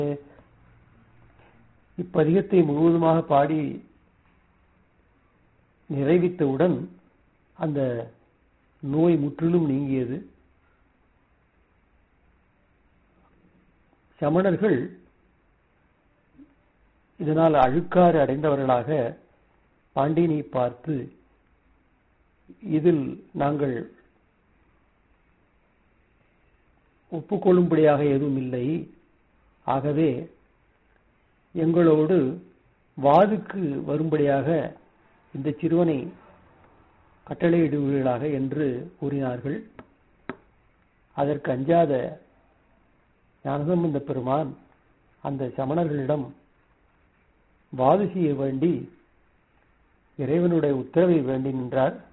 இப்பதிகத்தை முழுவதுமாக பாடி நிறைவித்தவுடன் அந்த நோய் முற்றிலும் நீங்கியது சமணர்கள் இதனால் அழுக்காறு அடைந்தவர்களாக பாண்டியனை பார்த்து இதில் நாங்கள் ஒப்புக்கொள்ளும்படியாக எதுவும் இல்லை ஆகவே எங்களோடு வாதுக்கு வரும்படியாக இந்த சிறுவனை கட்டளையிடுவீர்களாக என்று கூறினார்கள் அதற்கு அஞ்சாத ஞானசம்பந்த பெருமான் அந்த சமணர்களிடம் வாது செய்ய வேண்டி இறைவனுடைய உத்தரவை வேண்டி நின்றார்